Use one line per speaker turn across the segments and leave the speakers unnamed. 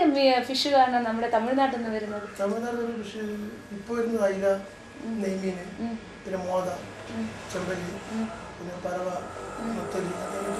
Fish കാണാൻ നമ്മുടെ തമിഴ്നാട്ടിൽ നിന്ന് വരുന്നത്
തമിഴ്നാട് പക്ഷേ ഇപ്പൊ വരുന്നത് അയില നെയ്മീന് പിന്നെ മോത ചെമ്പല്ലി പിന്നെ പരവ മുത്തലി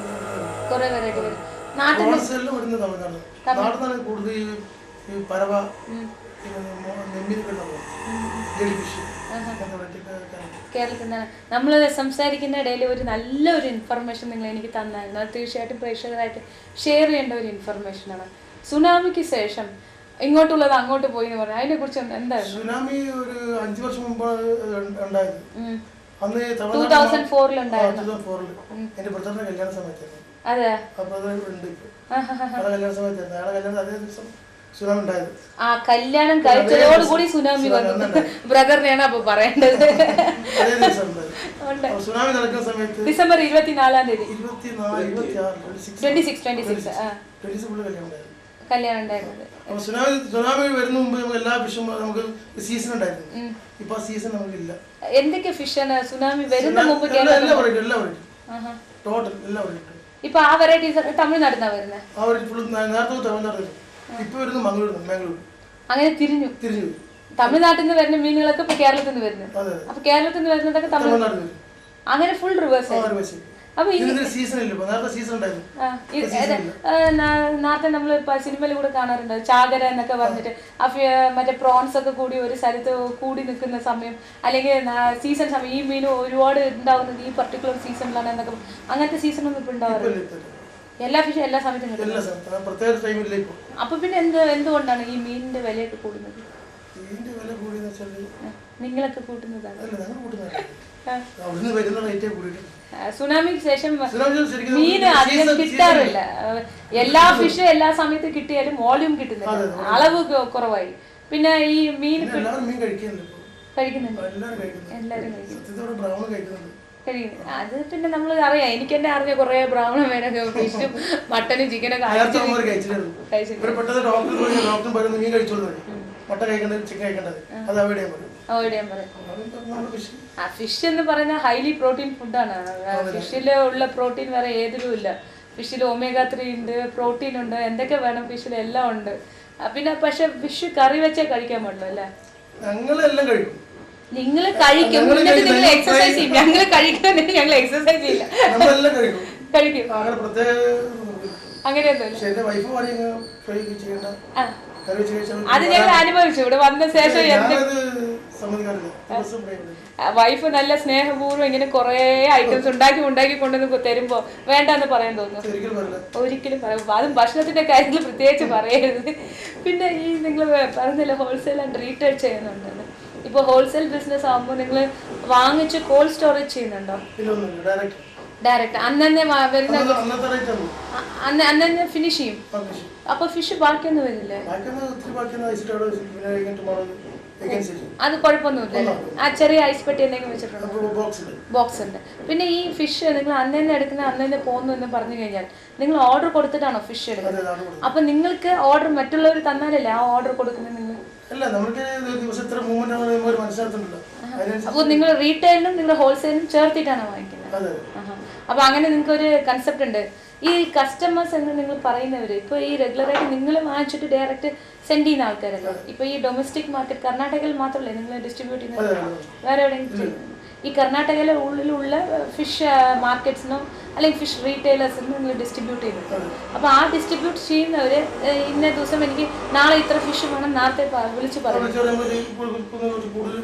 കുറെ വെറൈറ്റി വരും നാട്ടിൽ
ഹോൾസെയിലും വരുന്നത് തമിഴ്നാട് നാട്ടിലാണ് കൂടുതൽ ഈ ഈ പരവ പിന്നെ മോ- നെയ്മീനൊക്കെ ഉണ്ടാവും ജെലി ഫിഷ് അങ്ങനത്തെ variety ഒക്കെ കാണും.
കേരളത്തിൽ നിന്നാണ് നമ്മൾ സംസാരിക്കുന്ന ഇടയിൽ ഒരു നല്ലൊരു ഇൻഫർമേഷൻ നിങ്ങൾ എനിക്ക് തന്നായിരുന്നു അത് തീർച്ചയായിട്ടും പ്രേക്ഷകരായിട്ട് ഷെയർ ചെയ്യേണ്ട ഒരു ഇൻഫർമേഷനാണ് സുനാമിക്ക് ശേഷം ഇങ്ങോട്ടുള്ളത് അങ്ങോട്ട് പോയി എന്ന് പറഞ്ഞു അതിനെ കുറിച്ച് എന്തായിരുന്നു
സുനാമി ഒരു അഞ്ചു വർഷം മുമ്പാണ് ഉണ്ടായത് അന്ന്
ടൂ തൗസൻഡ് ഫോറിലുണ്ടായിരുന്നു
ഫോറിൽ എന്റെ ബ്രദറിന്റെ കല്യാണ സമയത്തായിരുന്നു
അതെ
ആ ബ്രദർ ഉണ്ട് ഇപ്പൊ അയാളെ കല്യാണ സമയത്തായിരുന്നു അയാളെ കല്യാണം അതേ ദിവസം സുനാമി ഉണ്ടായത്
ആ കല്യാണം കഴിച്ചതോടുകൂടി സുനാമി വന്നു ബ്രദറിനെയാണ് അപ്പൊ പറയേണ്ടത്
അതേ ദിവസം ഉണ്ടായത്
ഉണ്ട്
അപ്പൊ സുനാമി നടക്കുന്ന സമയത്ത്
ഡിസംബർ ഇരുപത്തിനാലാം തീയതി
ഇരുപത്തിനാല് ഇരുപത്തി ആറ്
ട്വന്റി സിക്സ് ട്വന്റി സിക്സ് ആ
ട്വന്റി സിക്സ് കല്യാണം ഉണ്ടായത്
കല്യാണം ഉണ്ടായിരുന്നത്
അപ്പൊ സുനാമി സുനാമി വരുന്ന മുമ്പ് നമുക്ക് എല്ലാ ഫിഷും നമുക്ക് സീസൺ ഉണ്ടായിരുന്നു ഇപ്പൊ ആ സീസൺ നമുക്കില്ല
എന്തൊക്കെ ഫിഷാണ് സുനാമി വരുന്ന മുമ്പ്
എല്ലാ എല്ലാ വെറൈറ്റി എല്ലാ വെറൈറ്റി
ആഹാ.
ടോട്ടൽ എല്ലാ വെറൈറ്റി
ഇപ്പൊ ആ വെറൈറ്റീസ് തമിഴ്നാട്ടിൽ നിന്നാണ് വരുന്നത്
ആ ഒരു ഫുൾ നേരത്തെ തമിഴ്നാട് വരും ഇപ്പൊ വരുന്നത് മംഗളൂർ മാംഗ്ലൂർ
അങ്ങനെ തിരിഞ്ഞു
തിരിഞ്ഞു വരും
തമിഴ്നാട്ടിൽ നിന്ന് വരുന്ന മീനുകളൊക്കെ ഇപ്പൊ കേരളത്തിൽ നിന്ന് വരുന്നത്
അതെ അതെ
അപ്പൊ കേരളത്തിൽ നിന്ന് വരുന്നതൊക്കെ തമിഴ്
തമിഴ്നാട് വരും
അങ്ങനെ ഫുൾ റിവേഴ്സ്
ആ ഒരു വശം
അപ്പൊ ഈ
ഇതിന് സീസൺ ഇല്ല ഇപ്പൊ നേരത്തെ സീസൺ ഉണ്ടായിരുന്നു
ആ, ഇത് ഇത്, ആ, നാ- നേരത്തെ നമ്മൾ സിനിമയിൽ കൂടെ കാണാറുണ്ട് ചാകര എന്നൊക്കെ പറഞ്ഞിട്ട് ആ ഫി- മറ്റേ പ്രോൺസ് ഒക്കെ കൂടി ഒരു സ്ഥലത്ത് കൂടി നിൽക്കുന്ന സമയം അല്ലെങ്കിൽ സീസൺ സമയം ഈ മീൻ ഒരുപാട് ഉണ്ടാവുന്നത് ഈ പർട്ടിക്കുലർ സീസണിലാണ് എന്നൊക്കെ പറ- അങ്ങനത്തെ സീസൺ ഒന്നും ഇപ്പൊ ഉണ്ടാവാറില്ല
ഇപ്പൊ ഇല്ല.
എല്ലാ ഫിഷും എല്ലാ സമയത്തും കിട്ടും
എല്ലാ സ്ഥലത്തും പ്രത്യേക ടൈമില്ല ഇപ്പൊ
അപ്പൊ പിന്നെ എന്ത് എന്തുകൊണ്ടാണ് ഈ മീനിന്റെ വിലയൊക്കെ കൂടുന്നത്
ഇതിന്റെ വില കൂടിയെന്ന് വെച്ചാല്
ആ, നിങ്ങളൊക്കെ കൂട്ടുന്നതാണ്
അല്ല ഞങ്ങൾ കൂട്ടുന്നില്ല
ആ.
അവിടുന്ന് വരുന്ന റേറ്റേ കൂടിയിട്ടുണ്ട്
ആ, സുനാമിക്ക് ശേഷം
സുനാമി ശരിക്കും
മീൻ
നമുക്ക്
അധികം
season-
കിട്ടാറില്ല ആ, എല്ലാ ഫിഷും എല്ലാ സമയത്തും കിട്ടിയാലും വോളിയം കിട്ടുന്നില്ല അളവ് കൊ- കുറവായി പിന്നെ ഈ മീൻ
പിന്നെ എല്ലാവരും മീൻ കഴിക്കുന്നുണ്ട് ഇപ്പൊ
കഴിക്കുന്നുണ്ട്
എല്ലാവരും കഴിക്കുന്നുണ്ട്
എല്ലാവരും കഴിക്കും
സത്യത്തോടെ ബ്രൗൺ കഴിക്കുന്നുണ്ട്
കഴിക്കും അത് പിന്നെ നമ്മൾ അറിയാം എനിക്ക് തന്നെ അറിഞ്ഞ കുറെ ബ്രൗൺ വേനൊക്കെ ഫിഷും മട്ടനും ചിക്കനൊക്കെ
നേരത്തെ അവന്മാർ കഴിച്ചിട്ടായിരുന്നു
കഴിച്ചിട്ട്
ഇവര് പെട്ടെന്ന് ഡോക്ടർ പോയി ഡോക്ടർ പറയുന്നത് മീൻ കഴിച്ചോളൂ പറയും. മുട്ട കഴിക്കേണ്ടത് ചിക്കൻ കഴിക്കേണ്ടത് അത് അവോയ്ഡ് ചെയ്യാൻ പറയും
അവോയ്ഡ് ചെയ്യാൻ പറയും
അതുകൊണ്ട് നമ്മള് fish
ആ ഫിഷ് എന്ന് പറയുന്ന ഹൈലി പ്രോട്ടീൻ ഫുഡാണ് ഫിഷിൽ ഉള്ള പ്രോട്ടീൻ വേറെ ഏതിലും ഇല്ല ഫിഷിൽ ഒമേഗ ത്രീ ഉണ്ട് പ്രോട്ടീൻ ഉണ്ട് എന്തൊക്കെ വേണം ഫിഷിൽ എല്ലാം ഉണ്ട് ആ, പിന്നെ പക്ഷെ ഫിഷ് കറി വെച്ചേ കഴിക്കാൻ പാടുള്ളൂ അല്ലേ
ഞങ്ങളെല്ലാം കഴിക്കും
നിങ്ങൾ കഴിക്കും
ഞങ്ങള്
എന്നിട്ട് നിങ്ങൾ
കഴിക്കും.
എക്സസൈസ് ചെയ്യും ഞങ്ങൾ കഴിക്കുന്നില്ല ഞങ്ങൾ എക്സസൈസ് ചെയ്യില്ല
നമ്മളെല്ലാം കഴിക്കും
കഴിക്കും
അങ്ങനെ പ്രത്യേക
അങ്ങനെയൊന്നുമില്ല
പക്ഷെ എന്റെ വൈഫ് പറയും ഫ്രൈ ചെയ്യേണ്ട
ആ
കറി വെച്ച് കഴിച്ചാൽ
അത് ഞങ്ങൾ അനുഭവിച്ചു ഇവിടെ വന്ന ശേഷം
ഞാനത് സമ്മതിക്കാറില്ല ദിവസം ഫ്രൈ ചെയ്യും.
വൈഫ് നല്ല സ്നേഹപൂർവ്വം ഇങ്ങനെ കുറേ ഐറ്റംസ് ഉണ്ടാക്കി ഉണ്ടാക്കി കൊണ്ടുവന്ന് തരുമ്പോ വേണ്ടെന്ന് പറയാൻ തോന്നുന്നു
ഒരിക്കലും പറയില്ല
ഒരിക്കലും പറയും അതും ഭക്ഷണത്തിന്റെ കാര്യത്തിൽ പ്രത്യേകിച്ച് പറയരുത് പിന്നെ ഈ നിങ്ങൾ പറഞ്ഞില്ല ഹോൾസെയിൽ ആൻഡ് റീറ്റെയിൽ ചെയ്യുന്നുണ്ടെന്ന് ഇപ്പോൾ ഹോൾസെയിൽ ബിസിനസ് ആകുമ്പോൾ നിങ്ങൾ വാങ്ങിച്ച് കോൾഡ് സ്റ്റോറേജ് ചെയ്യുന്നുണ്ടോ
ഇല്ല ഒന്നുമില്ല ഡയറക്റ്റ്
ഡയറക്റ്റ് അന്നെ വരുന്ന
അന്നത്തെ റേറ്റ് ആണ്
അ- അന്ന് അന്നെ ഫിനിഷ് ചെയ്യും
പബ്ലിഷ്
അപ്പൊ ഫിഷ് ബാക്കിയൊന്നും വരില്ലേ
ബാക്കിയൊന്നും ഒത്തിരി ബാക്കിയൊന്നും ഐസിട്ട് അവിടെ വെച്ചിട്ട് പിന്നെ കഴിഞ്ഞിട്ട് മുളക് വേക്കൻസി
അത് കുഴപ്പമൊന്നുമില്ല ആ ചെറിയ ഐസ് പെട്ടി എന്തെങ്കിലും വെച്ചിട്ടുണ്ടോ
അപ്പോൾ ബോക്സിൽ
ബോക്സ് ഉണ്ട് പിന്നെ ഈ ഫിഷ് നിങ്ങൾ അന്ന് തന്നെ എടുക്കുന്ന അന്ന് തന്നെ പോകുന്നു എന്ന് പറഞ്ഞു കഴിഞ്ഞാൽ നിങ്ങൾ ഓർഡർ കൊടുത്തിട്ടാണോ ഫിഷ് എടുക്കുന്നത്
അതെ അതാണ് കൊടുക്കുന്നത്
അപ്പൊ നിങ്ങൾക്ക് ഓർഡർ മറ്റുള്ളവർ തന്നാലല്ലേ ആ ഓർഡർ കൊടുക്കുന്നത് നിങ്ങൾ
അല്ല നമുക്ക് ഒരു ദിവസം ഇത്ര മൂവ്മെന്റ് ആണ് ഒരു മനസ്സിലാക്കുന്നുണ്ടല്ലോ അതിനനുസരിച്ച്
അപ്പോൾ നിങ്ങൾ റീറ്റെയിലും നിങ്ങൾ ഹോൾസെയിലും ചേർത്തിട്ടാണ് വാങ്ങിക്കുന്നത്
അതെ
ആഹാ. അപ്പൊ അങ്ങനെ നിങ്ങൾക്ക് ഒരു കൺസെപ്റ്റ് ഉണ്ട് ഈ കസ്റ്റമേഴ്സ് എന്ന് നിങ്ങൾ പറയുന്നവര് ഇപ്പൊ ഈ റെഗുലർ ആയിട്ട് നിങ്ങൾ വാങ്ങിച്ചിട്ട് ഡയറക്റ്റ് സെൻഡ് ചെയ്യുന്ന ആൾക്കാരല്ല ഇപ്പൊ ഈ ഡൊമസ്റ്റിക് മാർക്കറ്റ് കർണാടകയിൽ മാത്രമല്ലേ നിങ്ങൾ ഡിസ്ട്രിബ്യൂട്ട് ചെയ്യുന്നത്
അതെ അതെ
വേറെ എവിടെയെങ്കിലും ചെയ്യുന്നുണ്ടോ? ഈ കർണാടകയിലെ ഉള്ളിലുള്ള ഫിഷ് മാർക്കറ്റ്സിനോ അല്ലെങ്കിൽ ഫിഷ് റീറ്റെയിലേഴ്സിനും നിങ്ങൾ ഡിസ്ട്രിബ്യൂട്ട് ചെയ്യുന്നു അപ്പോൾ ആ ഡിസ്ട്രിബ്യൂട്ട് ചെയ്യുന്നവര് ഏഹ്, ഇന്ന ദിവസം എനിക്ക് നാളെ ഇത്ര ഫിഷ് വേണം നേരത്തെ പ- വിളിച്ച് പറയും
വിളിച്ച് പറയുമ്പോൾ ഈ കൂടുതൽ കൂടുതൽ കൂടുതൽ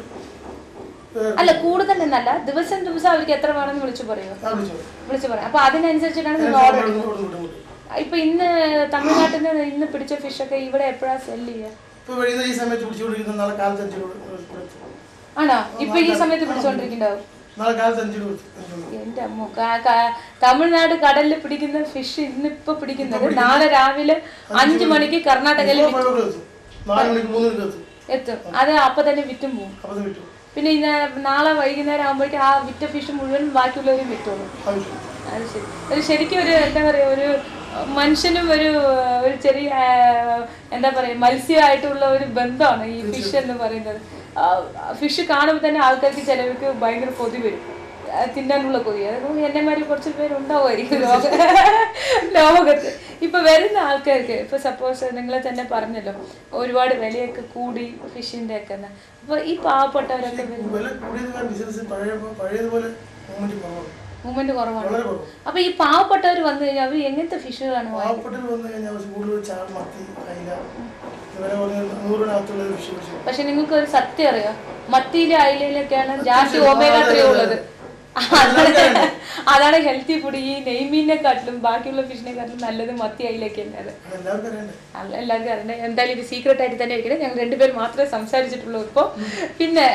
ഏഹ്,
അല്ല കൂടുതൽ എന്നല്ല ദിവസം ദിവസം അവർക്ക് എത്ര വേണമെന്ന് വിളിച്ച് പറയുമോ
ആ വിളിച്ചു പറയും.
വിളിച്ച് പറയും അപ്പോൾ അതിനനുസരിച്ചിട്ടാണ് നിങ്ങൾ ഓർഡർ
അതിനനുസരിച്ച്
എടുക്കുന്നത്
ഇങ്ങോട്ട് ഇങ്ങോട്ട് ഇങ്ങോട്ട്.
ഇപ്പൊ ഇന്ന് തമിഴ്നാട്ടിൽ നിന്ന് ഇന്ന് പിടിച്ച ഫിഷൊക്കെ ഇവിടെ എപ്പോഴാ സെല് ചെയ്യുക
ഇപ്പൊ വൈകുന്നേരം ഈ സമയത്ത് പിടിച്ചുകൊണ്ടിരിക്കുന്ന നാളെ കാലത്ത് അഞ്ചു
ആണോ ഇപ്പൊ ഈ സമയത്ത് പിടിച്ചോണ്ടിരിക്കുന്നുണ്ടാവും
നാളെ കാലത്ത് അഞ്ചു കൊടുത്തു
എന്റെ അമ്മ ക- ക- തമിഴ്നാട് കടലിൽ പിടിക്കുന്ന ഫിഷ് ഇന്നിപ്പോ പിടിക്കുന്നത് നാളെ രാവിലെ അഞ്ചു മണിക്ക് കർണാടകയിൽ
ഫൈവ് ഓ ക്ലോക്ക് എത്തും നാല് മണിക്ക് മൂന്ന് മണിക്ക് എത്തും
എത്തും അത് അപ്പൊ തന്നെ വിറ്റും പോകും
അപ്പം വിട്ടു
പിന്നെ ഇന്ന് നാളെ വൈകുന്നേരം ആകുമ്പോഴേക്കും ആ വിറ്റ ഫിഷ് മുഴുവൻ ബാക്കിയുള്ളവരും വിറ്റോളും
ആവശ്യം
അത് ശരി ഒരു ശരിക്കും ഒരു എന്താ പറയാ ഒരു മനുഷ്യനും ഒരു ഒരു ചെറിയ ആ, എന്താ പറയാ മത്സ്യമായിട്ടുള്ള ഒരു ബന്ധമാണ് ഈ ഫിഷ് എന്ന് പറയുന്നത് ഫിഷ് കാണുമ്പോൾ തന്നെ ആൾക്കാർക്ക് ചിലവർക്ക് ഭയങ്കര കൊതി വരും ആ, തിന്നാനുള്ള കൊതി അതുകൊണ്ട് എന്നെമാരി കുറച്ച് പേരുണ്ടാവുമായിരിക്കും ലോക ലോകത്ത് ഇപ്പൊ വരുന്ന ആൾക്കാർക്ക് ഇപ്പൊ സപ്പോസ് നിങ്ങൾ തന്നെ പറഞ്ഞല്ലോ ഒരുപാട് വിലയൊക്കെ കൂടി ഫിഷിന്റെ ഒക്കെ എന്ന്. അപ്പൊ ഈ പാവപ്പെട്ടവരൊക്കെ വരും
വില കൂടിയത് ബിസിനസ് പഴയ പഴയതുപോലെ മൂവ്മെന്റ് കുറവാണ്
മൂവ്മെന്റ് കുറവാണ്
വളരെ കുറവ്
അപ്പൊ ഈ പാവപ്പെട്ടവർ വന്നു കഴിഞ്ഞാൽ അവർ എങ്ങനത്തെ ഫിഷുകളാണ് വാങ്ങുന്നത്?
പാവപ്പെട്ടവർ വന്നു കഴിഞ്ഞാൽ പക്ഷെ കൂടുതൽ ചാൾ മത്തി അയില ഇവരെ പറഞ്ഞ നൂറിനകത്തുള്ള വിഷയം വിഷയം
പക്ഷെ നിങ്ങൾക്ക് ഒരു സത്യം അറിയാം മത്തിയിലെ അയിലയിലൊക്കെയാണ് ജാസ്തി ഒമേഗ ത്രീ ഉള്ളത് അതാണ് അതാണ് ഹെൽത്തി ഫുഡ് ഈ നെയ്മീനെക്കാട്ടിലും ബാക്കിയുള്ള ഫിഷിനെക്കാട്ടിലും നല്ലത് മത്തി അയിലൊക്കെ തന്നെയാണ്
അതെല്ലാവർക്കും അറിയണ്ടേ
അല്ല, എല്ലാവർക്കും അറിയണ്ടേ എന്തായാലും ഇത് സീക്രട്ട് ആയിട്ട് തന്നെ ഇരിക്കണേ ഞങ്ങൾ രണ്ടുപേരും മാത്രമേ സംസാരിച്ചിട്ടുള്ളൂ ഇപ്പോൾ പിന്നെ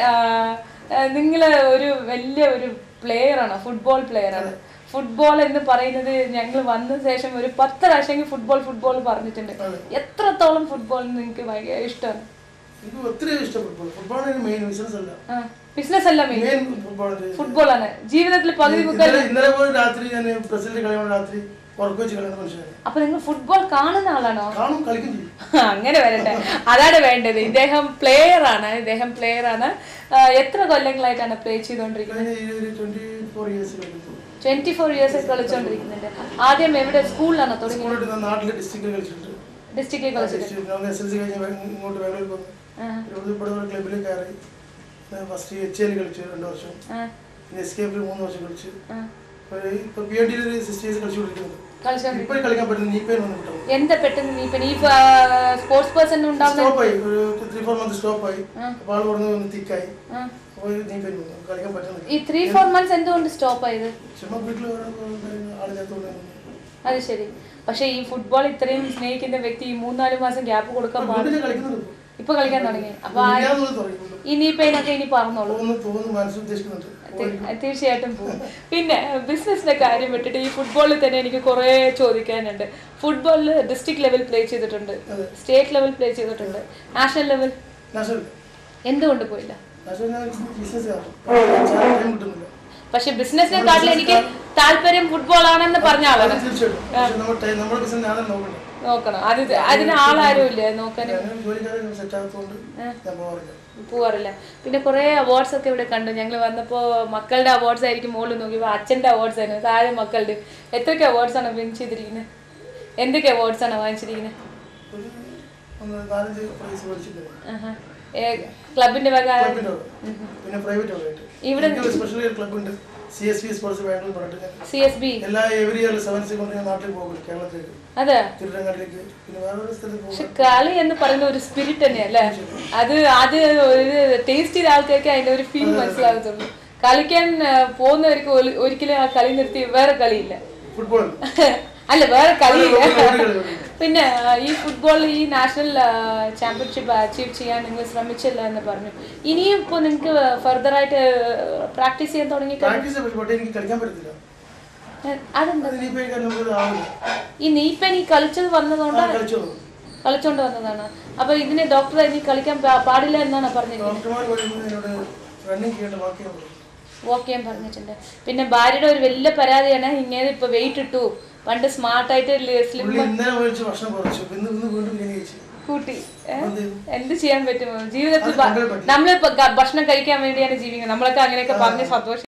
നിങ്ങൾ ഒരു വലിയ ഒരു പ്ലെയർ ആണ് ഫുട്ബോൾ പ്ലെയർ ആണ് ഫുട്ബോൾ എന്ന് പറയുന്നത് ഞങ്ങൾ വന്ന ശേഷം ഒരു പത്ത് പ്രാവശ്യം ഫുട്ബോൾ ഫുട്ബോൾ പറഞ്ഞിട്ടുണ്ട് എത്രത്തോളം ഫുട്ബോൾ നിങ്ങൾക്ക് ഭയങ്കര ഇഷ്ടമാണ്
എനിക്ക് ഒത്തിരി ഇഷ്ടം ഫുട്ബോൾ ഫുട്ബോളാണ് മെയിൻ ബിസിനസ് അല്ല
ബിസിനസ് അല്ല മെയിൻ
മെയിൻ ഫുട്ബോളിന്റെ
ഫുട്ബോളാണ് ജീവിതത്തിൽ പകുതി മുക്കാൽ
ഇന്നലെ ഇന്നലെ പോലും രാത്രി ഞാൻ ബ്രസീലിന്റെ കളിയാണ് രാത്രി ഉറക്കം വെച്ച് കളിക്കുന്ന മനുഷ്യനാണ്
അപ്പൊ നിങ്ങൾ ഫുട്ബോൾ കാണുന്ന ആളാണോ
കാണും കളിക്കും ചെയ്യും
അങ്ങനെ വരട്ടെ അതാണ് വേണ്ടത് ഇദ്ദേഹം പ്ലെയർ ആണ് ഇദ്ദേഹം പ്ലെയർ ആണ് ആ, എത്ര കൊല്ലങ്ങളായിട്ടാണ് പ്ലേ ചെയ്തുകൊണ്ടിരിക്കുന്നത്
കഴിഞ്ഞ ഈ ഒരു ട്വന്റി ഫോർ ഇയേഴ്സ് കളിക്കും
ട്വന്റി ഫോർ ഇയേഴ്സ് കളിച്ചുകൊണ്ടിരിക്കുന്നുണ്ട് ആദ്യം എവിടെ സ്കൂളിലാണോ തുടങ്ങി
സ്കൂളിൽ നിന്ന് നാട്ടിലെ ഡിസ്ട്രിക്റ്റിൽ കളിച്ചിട്ടുണ്ട്
ഡിസ്ട്രിക്റ്റിൽ കളിച്ചത്
എസ് എൽ സി കഴിഞ്ഞ് വേ- ഇങ്ങോട്ട് ബാംഗ്ലൂർക്ക് വന്നു
ആ,
ഇവിടെ ഇവിടെ ഒരു ക്ലബിൽ കയറി ഫസ്റ്റ് എച്ച് എൽ കളിച്ചു രണ്ട് വർഷം
ആ,
പിന്നെ എസ് കെ എഫിൽ മൂന്ന് വർഷം കളിച്ചു
ആ.
ഇപ്പൊ പി എൻ ഡിയിൽ ഒരു സിസ്റ്റേഴ്സ് കളിച്ചുകൊണ്ടിരിക്കുന്നത്
കളിച്ചോണ്ട്
ഇപ്പൊ കളിക്കാൻ പറ്റുന്ന നീപ്പേൻ വന്നു കിട്ടും
എന്താ പെട്ടെന്ന് നീ ഇപ്പൊ ഈ സ്പോർട്സ് പേഴ്സൺ ഉണ്ടാവുന്ന
സ്റ്റോപ്പായി ഒരു ത്രീ ഫോർ മന്ത് സ്റ്റോപ്പായി
ആ.
അപ്പോൾ ആൾ പറഞ്ഞു ഒന്ന് തിക്കായി
ആ.
അപ്പോൾ നീപ്പേൻ വന്നു കളിക്കാൻ പറ്റുന്നില്ല
ഈ ത്രീ ഫോർ മന്ത്സ് എന്തുകൊണ്ട് സ്റ്റോപ്പ് ആയത്
ചുമ്മാ വീട്ടിൽ ആളില്ലാത്തതുകൊണ്ട്
അത് ശരി പക്ഷെ ഈ ഫുട്ബോൾ ഇത്രയും സ്നേഹിക്കുന്ന വ്യക്തി ഈ മൂന്നാല് മാസം ഗ്യാപ്പ് കൊടുക്കാൻ പാടില്ല
വീട്ടിൽ കളിക്കുന്നുണ്ട്
ഇപ്പൊ കളിക്കാൻ തുടങ്ങി അപ്പൊ ആ-
ഇല്ലാന്നുള്ളത് തുടങ്ങിയിട്ടുണ്ട്
ഇനി പെയിനൊക്കെ ഇനി പറഞ്ഞോളൂ
പോകുന്നു പോകുന്നു മനസ്സിൽ ഉദ്ദേശിക്കുന്നുണ്ട്
തീ- തീർച്ചയായിട്ടും പോകും പിന്നെ ബിസിനസിന്റെ കാര്യം വിട്ടിട്ട് ഈ ഫുട്ബോളിൽ തന്നെ എനിക്ക് കുറേ ചോദിക്കാനുണ്ട് ഫുട്ബോളിൽ ഡിസ്ട്രിക്ട് ലെവൽ പ്ലേ ചെയ്തിട്ടുണ്ട് സ്റ്റേറ്റ് ലെവൽ പ്ലേ ചെയ്തിട്ടുണ്ട് നാഷണൽ ലെവൽ
നാഷണൽ
എന്തുകൊണ്ട് പോയില്ല
നാഷണൽ ബിസിനസ് ടൈം കിട്ടുന്നില്ല
പക്ഷെ ബിസിനസിനെക്കാട്ടിൽ എനിക്ക് താല്പര്യം ഫുട്ബോൾ ആണെന്ന് പറഞ്ഞ ആളാണ്
തീർച്ചയായിട്ടും പക്ഷെ നമ്മൾ ടൈം നമ്മുടെ ബിസിനസ് ഞാൻ നോക്കണ്ടേ
നോക്കണം അത് അതിന് ആളാരും ഇല്ല നോക്കാൻ
ഞാൻ ജോലിക്കാരെ സെറ്റ് ആകാത്തതുകൊണ്ട് ഞാൻ പോകാറില്ല
പോവാറില്ല പിന്നെ കുറേ അവാർഡ്സ് ഒക്കെ ഇവിടെ കണ്ടു ഞങ്ങൾ വന്നപ്പോൾ മക്കളുടെ അവാർഡ്സ് ആയിരിക്കും മുകളിൽ നോക്കിയപ്പോൾ അച്ഛൻ്റെ അവാർഡ്സ് ആയിരുന്നു താഴെ മക്കളുടെ എത്രയൊക്കെ അവാർഡ്സ് ആണ് വിൻ ചെയ്തിരിക്കുന്നത് എന്തൊക്കെ അവാർഡ്സ് ആണ് വാങ്ങിച്ചിരിക്കുന്നത്
ഒരു ഒന്ന് നാലഞ്ച് പ്രൈസ് മേടിച്ചിട്ടുണ്ട്
ക്ലബിന്റെ വക
ക്ലബിൻ്റെ പിന്നെ പ്രൈവറ്റ് ആയിട്ട്
ഇവിടെ
ഇവിടെ സ്പെഷ്യൽ ഒരു ക്ലബുണ്ട് C S P sports Bangalore പറഞ്ഞിട്ട് ഞാൻ
സി എസ് ബി
എല്ലാ എവറി ഇയർ സെവൻസ് കൊണ്ട് ഞാൻ നാട്ടിൽ പോകും കേരളത്തിലേക്ക്
അതെ
തിരുരങ്ങാടിലേക്ക് പിന്നെ വേറെ ഒരു സ്ഥലത്ത് പോകും
പക്ഷെ കളി എന്ന് പറയുന്ന ഒരു സ്പിരിറ്റ് തന്നെയല്ലേ അത് അത് ഒരു ടേസ്റ്റ് ചെയ്ത ആൾക്കാർക്ക് അതിന്റെ ഒരു ഫീൽ മനസ്സിലാകത്തുള്ളൂ കളിക്കാൻ ആ, പോകുന്നവർക്ക് ഒരു- ഒരിക്കലും ആ കളി നിർത്തി വേറെ കളിയില്ല
ഫുട്ബോൾ
അല്ല വേറെ കളിയില്ല
ഒരു കളി കളി.
പിന്നെ ആ, ഈ ഫുട്ബോൾ ഈ നാഷണൽ ചാമ്പ്യൻഷിപ്പ് അച്ചീവ് ചെയ്യാൻ നിങ്ങൾ ശ്രമിച്ചില്ല എന്ന് പറഞ്ഞു ഇനിയും ഇപ്പോൾ നിങ്ങൾക്ക് ഫർദർ ആയിട്ട് പ്രാക്ടീസ് ചെയ്യാൻ തുടങ്ങി
പ്രാക്ടീസ് പക്ഷേ എനിക്ക് കളിക്കാൻ പറ്റത്തില്ല
അതെന്താ
അത് ഇനിയിപ്പോൾ എനിക്ക് നമുക്ക് ആവില്ല
ഈ നീപ്പൻ ഈ കളിച്ചത് വന്നതുകൊണ്ടാണ്
കളിച്ചോ
കളിച്ചോണ്ട് വന്നതാണ് അപ്പൊ ഇതിന് ഡോക്ടർ ഇനി കളിക്കാൻ പാ- പാടില്ല എന്നാണ് പറഞ്ഞിരിക്കുന്നത്
ഡോക്ടർമാർ പറയുന്നത് എന്നോട് റണ്ണിങ് ചെയ്യേണ്ട ബാക്കിയാണ് പറയുന്നത്
വാക്ക് ചെയ്യാൻ പറഞ്ഞിട്ടുണ്ട് പിന്നെ ഭാര്യയുടെ ഒരു വലിയ പരാതിയാണ് ഇങ്ങനെ ഇപ്പൊ വെയിറ്റ് ഇട്ടു പണ്ട് സ്മാർട്ടായിട്ട് സ്ലിം
പുള്ളി ഇന്നലെ മേടിച്ച് ഭക്ഷണം കുറച്ചു ഇന്ന് ഇന്ന് വീണ്ടും ബിരിയാണി കഴിച്ചു
കൂട്ടി ഏ?
എന്ത് ചെയ്യും?
എന്ത് ചെയ്യാൻ പറ്റുമോ ജീവിതത്തിൽ
അത് കൊണ്ടുപോയി പറ്റില്ല.
നമ്മളിപ്പോ ഭക്ഷണം കഴിക്കാൻ വേണ്ടിയാണ് ജീവിക്കുന്നത് നമ്മളൊക്കെ അങ്ങനെയൊക്കെ പറഞ്ഞ് സന്തോഷം